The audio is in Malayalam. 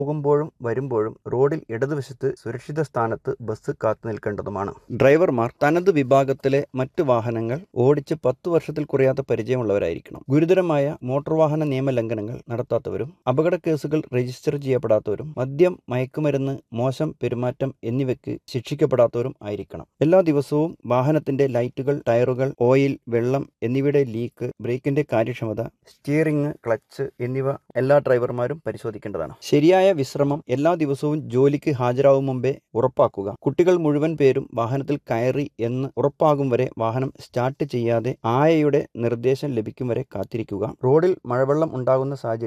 പോകുമ്പോഴും വരുമ്പോഴും റോഡിൽ ഇടതുവശത്ത് സുരക്ഷിത സ്ഥാനത്ത് ബസ് കാത്തു നിൽക്കേണ്ടതുമാണ് ഡ്രൈവർമാർ തനത് വിഭാഗത്തിലെ മറ്റു വാഹനങ്ങൾ ഓടിച്ച് പത്തു വർഷത്തിൽ കുറയാത്ത പരിചയമുള്ളവരായിരിക്കണം ഗുരുതരമായ മോട്ടോർ വാഹന നിയമ ലംഘനങ്ങൾ നടത്താത്തവരും അപകട കേസുകൾ രജിസ്റ്റർ ചെയ്യപ്പെടാത്തവരും മദ്യം മയക്കുമരുന്ന് മോശം പെരുമാറ്റം എന്നിവയ്ക്ക് ശിക്ഷിക്കപ്പെടാത്തവരും ആയിരിക്കണം എല്ലാ ദിവസവും വാഹനത്തിന്റെ ലൈറ്റുകൾ ടയറുകൾ ഓയിൽ വെള്ളം എന്നിവയുടെ ലീക്ക് ബ്രേക്കിന്റെ കാര്യക്ഷമത സ്റ്റിയറിംഗ് ക്ലച്ച് എന്നിവ എല്ലാ ഡ്രൈവർമാരും പരിശോധിക്കേണ്ടതാണ് ശരിയായ വിശ്രമം എല്ലാ ദിവസവും ജോലിക്ക് ഹാജരാകും മുമ്പേ ഉറപ്പാക്കുക കുട്ടികൾ മുഴുവൻ പേരും വാഹനത്തിൽ കയറി എന്ന് ഉറപ്പാകും വരെ വാഹനം സ്റ്റാർട്ട് ചെയ്യാതെ ആയയുടെ നിർദ്ദേശം ലഭിക്കും വരെ കാത്തിരിക്കുക റോഡിൽ മഴവെള്ളം ഉണ്ടാകുന്ന സാഹചര്യം